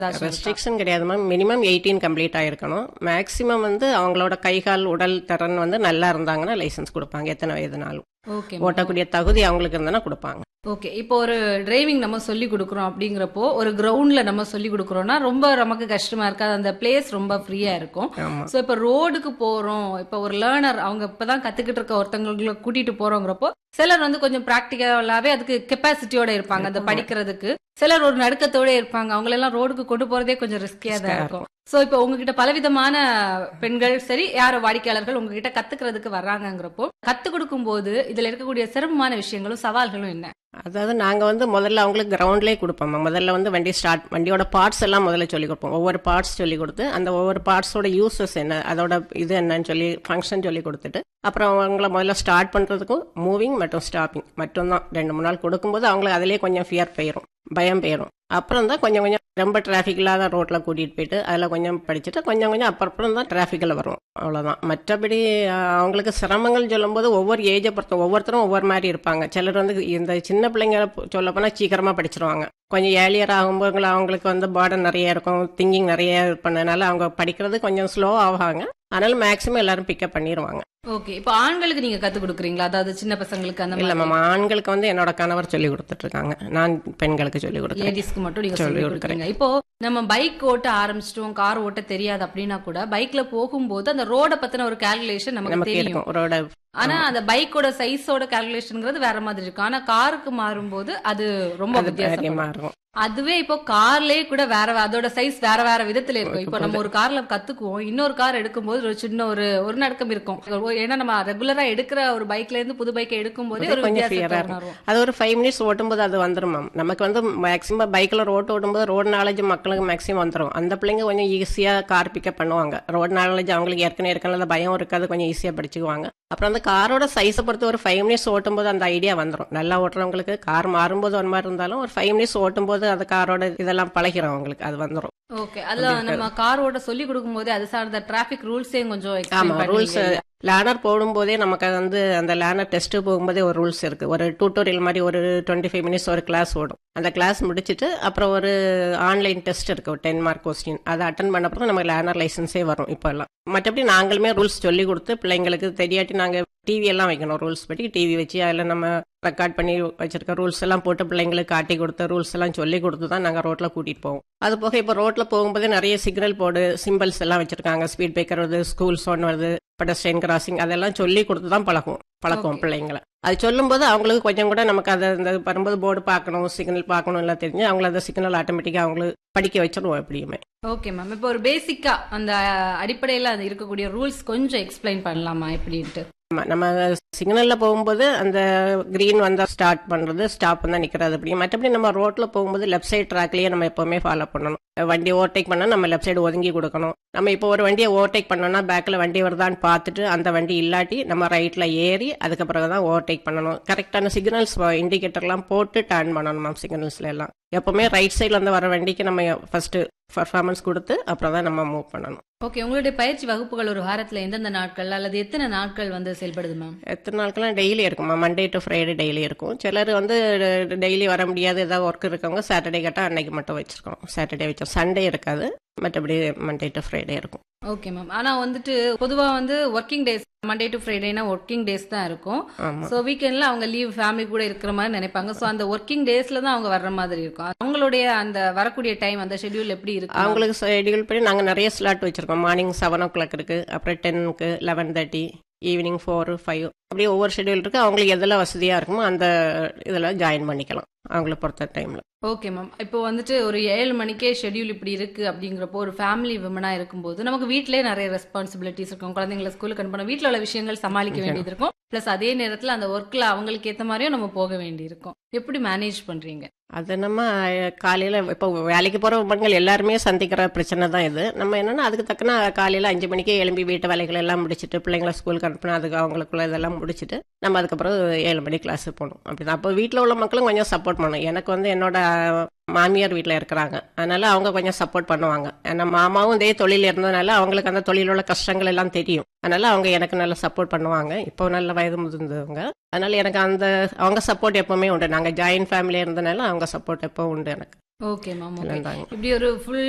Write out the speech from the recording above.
ஏதாச்சும் இருக்கா? ரெஸ்ட்ரிக்ஷன் கிடையாது மேம் மினிமம் எயிட்டீன் கம்ப்ளீட் ஆயிருக்கணும் மேக்ஸிமம் வந்து அவங்களோட கை கால் உடல் திறன் வந்து நல்லா இருந்தாங்கன்னா லைசன்ஸ் கொடுப்பாங்க எத்தனை வயதுனாலும் ஓகே ஓட்டக்கூடிய தகுதி அவங்களுக்கு இருந்தனா கொடுப்பாங்க ஓகே இப்போ ஒரு டிரைவிங் நம்ம சொல்லி கொடுக்குறோம் அப்படிங்கிறப்போ ஒரு கிரவுண்ட்ல நம்ம சொல்லி கொடுக்குறோம்னா ரொம்ப நமக்கு கஷ்டமா இருக்காது அந்த பிளேஸ் ரொம்ப ஃப்ரீயா இருக்கும் ஆமா சோ இப்ப ரோடுக்கு போறோம் இப்ப ஒரு லேர்னர் அவங்க இப்பதான் கத்துக்கிட்டு இருக்க ஒருத்தவங்களை கூட்டிட்டு போறோங்கிறப்போ சிலர் வந்து கொஞ்சம் பிராக்டிக்கலாவே அதுக்கு கெப்பாசிட்டியோட இருப்பாங்க அந்த படிக்கிறதுக்கு சிலர் ஒரு நடுக்கத்தோட இருப்பாங்க அவங்கள எல்லாம் ரோடுக்கு கொண்டு போறதே கொஞ்சம் ரிஸ்கியா தான் Risk-ஆ இருக்கும் சோ இப்ப உங்ககிட்ட பலவிதமான பெண்கள் சரி யாரோ வாடிக்கையாளர்கள் உங்ககிட்ட கத்துக்கிறதுக்கு வர்றாங்கங்கிறப்போ கத்து கொடுக்கும் போது இதுல இருக்கக்கூடிய சிரமமான விஷயங்களும் சவால்களும் என்ன அதாவது நாங்க வந்து முதல்ல அவங்களுக்கு கிரவுண்ட்லேயே கொடுப்போம் முதல்ல வந்து வண்டி ஸ்டார்ட் வண்டியோட பார்ட்ஸ் எல்லாம் முதல்ல சொல்லி கொடுப்போம் ஒவ்வொரு பார்ட்ஸ் சொல்லி கொடுத்து அந்த ஒவ்வொரு பார்ட்ஸோட யூசஸ் என்ன அதோட இது என்னன்னு சொல்லி ஃபங்க்ஷன் சொல்லி கொடுத்துட்டு அப்புறம் அவங்கள முதல்ல ஸ்டார்ட் பண்றதுக்கும் மூவிங் மற்றும் ஸ்டாப்பிங் மட்டும்தான் ரெண்டு மூணு நாள் கொடுக்கும்போது அவங்களுக்கு அதிலே கொஞ்சம் ஃபியர் போயிடும் பயம் போயிடும் அப்புறம் தான் கொஞ்சம் கொஞ்சம் ரொம்ப டிராஃபிக் இல்லாத ரோட்ல கூட்டிட்டு போயிட்டு அதில் கொஞ்சம் படிச்சுட்டு கொஞ்சம் கொஞ்சம் அப்புறம் தான் டிராஃபிக்கில் வரும் அவ்வளோதான் மற்றபடி அஹ், அவங்களுக்கு சிரமங்கள் சொல்லும்போது ஒவ்வொரு ஏஜை பொறுத்த ஒவ்வொருத்தரும் ஒவ்வொரு மாதிரி இருப்பாங்க சிலர் வந்து இந்த சின்ன பிள்ளைங்க சொல்ல போனால் சீக்கிரமாக படிச்சிருவாங்க கொஞ்சம் ஏர்லியர் ஆகும்போது அவங்களுக்கு வந்து பாடம் நிறைய இருக்கும் திங்கிங் நிறைய பண்ணனால அவங்க படிக்கிறது கொஞ்சம் ஸ்லோ ஆவாங்க அதனால மேக்ஸிமம் எல்லாரும் பிக்கப் பண்ணிடுவாங்க ஓகே இப்போ ஆண்களுக்கு நீங்க கத்து கொடுக்குறீங்களா அதாவது சின்ன பசங்களுக்கு அந்த இல்ல மாதிரி மேம் ஆண்களுக்கு வந்து என்னோட கணவர் சொல்லி கொடுத்துட்டு இருக்காங்க நான் பெண்களுக்கு சொல்லி கொடுக்குறேன் லேடிஸ்க்கு மட்டும் நீங்க சொல்லி சொல்லி கொடுக்குறீங்க இப்போ நம்ம பைக் ஓட்ட ஆரம்பிச்சிட்டோம் கார் ஓட்ட தெரியாது அப்படின்னா கூட பைக்ல போகும்போது அந்த ரோட பத்தின ஒரு கால்குலேஷன் நமக்கு நமக்கு தெரியும் இருக்கும் ரோட ஆனா அந்த பைக்கோட சைஸோட கால்குலேஷன்ங்கிறது வேற மாதிரி இருக்கும் ஆனா காருக்கு மாறும்போது அது ரொம்ப அது வித்தியாசமா தைரியமா இருக்கும் அதுவே இப்போ கார்லயே கூட வேற வே- அதோட சைஸ் வேற வேற விதத்துல இருக்கும் இப்போ நம்ம ஒரு கார்ல கத்துக்குவோம் இன்னொரு கார் எடுக்கும்போது ஒரு சின்ன ஒரு ஒரு நடுக்கம் இருக்கும் ஒரு- ஏன்னா நம்ம ரெகுலரா எடுக்கிற ஒரு பைக்ல இருந்து புது பைக்கை எடுக்கும் போதே ஒரு கொஞ்சம் வித்தியாசத்தை fear-ஆ இருக்கும். உணர்வோம் அது ஒரு ஃபைவ் மினிட்ஸ் ஓட்டும்போது அது வந்துரும் மேம் நமக்கு வந்து மேக்ஸிமம் பைக்கில் ரோட் ஓட்டும்போது ரோடு நாலேஜ் மக்களுக்கு மேக்ஸிமம் வந்துடும் அந்த பிள்ளைங்க கொஞ்சம் ஈஸியாக கார் பிக்கப் பண்ணுவாங்க ரோடு நாலேஜ் அவங்களுக்கு ஏற்கனவே இருக்கனால பயம் இருக்காது கொஞ்சம் ஈஸியாக படிச்சுக்குவாங்க அப்புறம் அந்த காரோட சைஸை பொறுத்து ஒரு ஃபைவ் மினிட்ஸ் ஓட்டும்போது அந்த ஐடியா வந்துடும் நல்லா ஓட்டுறவங்களுக்கு கார் மாறும்போது ஒரு மாதிரி இருந்தாலும் ஒரு ஃபைவ் மினிட்ஸ் ஓட்டும்போது அந்த காரோட இதெல்லாம் பழகிறோம் அவங்களுக்கு அது வந்துடும் ஓகே அதுல நம்ம கார் ஓட்ட சொல்லி கொடுக்கும் போதே அது சார்ந்த டிராபிக் ரூல்ஸையும் கொஞ்சம் ஆமா explain ரூல்ஸ் பண்ணுவீங்க. லேனர் போடும்போதே நமக்கு அது வந்து அந்த லேனர் டெஸ்ட் போகும்போதே ஒரு ரூல்ஸ் இருக்கு ஒரு டியூட்டோரியல் மாதிரி ஒரு டுவெண்ட்டி ஃபைவ் மினிட்ஸ் ஒரு கிளாஸ் ஓடும் அந்த கிளாஸ் முடிச்சிட்டு அப்புறம் ஒரு ஆன்லைன் டெஸ்ட் இருக்கு ஒரு டென் மார்க் கொஸ்டின் அதை அட்டன் பண்ண அப்புறம் நமக்கு லேனர் லைசன்ஸே வரும் இப்போ எல்லாம் மற்றபடி நாங்களுமே ரூல்ஸ் சொல்லி கொடுத்து பிள்ளைங்களுக்கு தெரியாட்டி நாங்க டிவி எல்லாம் வைக்கணும் ரூல்ஸ் படி டிவி வச்சு அதில் நம்ம ரெக்கார்ட் பண்ணி வச்சிருக்க ரூல்ஸ் எல்லாம் போட்டு பிள்ளைங்களுக்கு காட்டி கொடுத்து ரூல்ஸ் எல்லாம் சொல்லி கொடுத்து தான் நாங்கள் ரோட்ல கூட்டிட்டு போவோம் அது போக இப்போ ரோட்ல போகும்போது நிறைய சிக்னல் போர்டு சிம்பிள்ஸ் எல்லாம் வச்சிருக்காங்க ஸ்பீட் பிரேக்கர் வருது ஸ்கூல் சோன் வருது பெடஸ்ட்ரைன் கிராசிங் அதெல்லாம் சொல்லி கொடுத்து தான் பழகும் பழக்கம் Okay. பிள்ளைங்களை அது சொல்லும்போது அவங்களுக்கு கொஞ்சம் கூட நமக்கு அதை இந்த வரும்போது போர்டு பார்க்கணும் சிக்னல் பார்க்கணும் எல்லாம் தெரிஞ்சு அவங்கள அந்த சிக்னல் ஆட்டோமேட்டிக்காக அவங்களுக்கு படிக்க வச்சிருவோம் எப்படியுமே ஓகே மேம் இப்போ ஒரு பேசிக்கா அந்த அடிப்படையில அது இருக்கக்கூடிய ரூல்ஸ் கொஞ்சம் எக்ஸ்பிளைன் பண்ணலாமா எப்படின்ட்டு ஆமா, நம்ம சிக்னல்ல போகும்போது அந்த கிரீன் வந்தா ஸ்டார்ட் பண்றது ஸ்டாப் தான் நிக்கிறது அப்படி மற்றபடி நம்ம ரோட்ல போகும்போது லெஃப்ட் சைடு ட்ராக்லயே நம்ம எப்பவுமே ஃபாலோ பண்ணணும் வண்டி ஓவர்டேக் பண்ணா நம்ம லெஃப்ட் சைடு ஒதுங்கி கொடுக்கணும் நம்ம இப்போ ஒரு வண்டியை ஓவர்டேக் பண்ணோம்னா பேக்ல வண்டி வருதான்னு பார்த்துட்டு அந்த வண்டி இல்லாட்டி நம்ம ரைட்ல ஏறி அதுக்கு பிறகு தான் ஓவர்டேக் பண்ணணும் கரெக்டான சிக்னல்ஸ் இண்டிகேட்டர்லாம் போட்டு டர்ன் பண்ணணும் மேம் சிக்னல்ஸ்ல எல்லாம் எப்பவுமே ரைட் சைடுல இருந்து வர வண்டிக்கு நம்ம ஃபர்ஸ்ட் பர்ஃபார்மன்ஸ் கொடுத்து அப்புறம் தான் நம்ம மூவ் பண்ணணும் ஓகே உங்களுடைய பயிற்சி வகுப்புகள் ஒரு வாரத்துல எந்தெந்த நாட்கள் அல்லது எத்தனை நாட்கள் வந்து செயல்படுது மேம் எத்தனை நாட்கள்லாம் டெய்லி இருக்குமா மண்டே டு ஃப்ரைடே டெய்லி இருக்கும் சிலர் வந்து டெய்லி வர முடியாது ஏதாவது ஒர்க் இருக்கவங்க சாட்டர்டே கேட்டால் அன்னைக்கு மட்டும் வச்சிருக்கோம் சாட்டர்டே வச்சோம் சண்டே இருக்காது மற்றபடி மண்டே டு ஃப்ரைடே இருக்கும் ஓகே மேம் ஆனா வந்துட்டு பொதுவா வந்து ஒர்க்கிங் டேஸ் மண்டே டு ஃப்ரைடேனா ஒர்க்கிங் டேஸ் தான் இருக்கும் ஆமா சோ வீக்கெண்ட்ல அவங்க லீவ் ஃபேமிலி கூட இருக்கிற மாதிரி நினைப்பாங்க சோ அந்த ஒர்க்கிங் டேஸ்ல தான் அவங்க வர்ற மாதிரி இருக்கும் அவங்களுடைய அந்த வரக்கூடிய டைம் அந்த ஷெட்யூல் எப்படி இருக்கு ma'am? அவங்களுக்கு ஷெடியூல் பண்ணி நாங்கள் நிறைய ஸ்லாட் வச்சிருக்கோம் மார்னிங் செவன் ஓ கிளாக் இருக்கு அப்புறம் டென்னுக்கு eleven thirty evening four five அப்படியே ஒவ்வொரு ஷெடியூல் இருக்கு அவங்களுக்கு எதில் வசதியாக இருக்குமோ அந்த இதில் ஜாயின் பண்ணிக்கலாம் அவங்கள பொறுத்த டைமில் ஓகே மேம் இப்போ வந்துட்டு ஒரு ஏழு மணிக்கே ஷெட்யூல் இப்படி இருக்கு அப்படிங்கிறப்போ ஒரு ஃபேமிலி விமனா இருக்கும்போது நமக்கு வீட்லயே நிறைய ரெஸ்பான்சிபிலிட்டிஸ் இருக்கும் குழந்தைங்களை ஸ்கூலுக்கு அனுப்பணும் வீட்ல உள்ள விஷயங்கள் சமாளிக்க வேண்டியது இருக்கும் பிளஸ் அதே நேரத்துல அந்த ஒர்க்ல அவங்களுக்கு ஏத்த மாதிரியும் நம்ம போக வேண்டி இருக்கும் எப்படி மேனேஜ் பண்றீங்க அது நம்ம காலையில் இப்போ வேலைக்கு போகிற பெண்கள் எல்லாருமே சந்திக்கிற பிரச்சனை தான் இது நம்ம என்னன்னா அதுக்கு தக்கன காலையில் அஞ்சு மணிக்கே எழும்பி வீட்டு வேலைகள் எல்லாம் முடிச்சுட்டு பிள்ளைங்களை ஸ்கூலுக்கு அனுப்பினா அதுக்கு அவங்களுக்குள்ள இதெல்லாம் முடிச்சுட்டு நம்ம அதுக்கப்புறம் ஏழு மணி கிளாஸுக்கு போகணும் அப்படிதான் அப்போ வீட்டில் உள்ள மக்களும் கொஞ்சம் சப்போர்ட் பண்ணணும் எனக்கு வந்து என்னோட மாமியார் வீட்டில் இருக்கிறாங்க அதனால அவங்க கொஞ்சம் சப்போர்ட் பண்ணுவாங்க ஏன்னா மாமாவும் இதே தொழில் இருந்ததுனால அவங்களுக்கு அந்த தொழில் உள்ள கஷ்டங்கள் எல்லாம் தெரியும் அதனால அவங்க எனக்கு நல்லா சப்போர்ட் பண்ணுவாங்க இப்போ நல்ல வயது முதிர்ந்தவங்க அதனால எனக்கு அந்த அவங்க சப்போர்ட் எப்பவுமே உண்டு நாங்கள் ஜாயின்ட் ஃபேமிலியாக இருந்தனால அவங்க சப்போர்ட் எப்பவும் உண்டு எனக்கு ஓகே மேம் ஓகே இருந்தாங்க இப்படி ஒரு ஃபுல்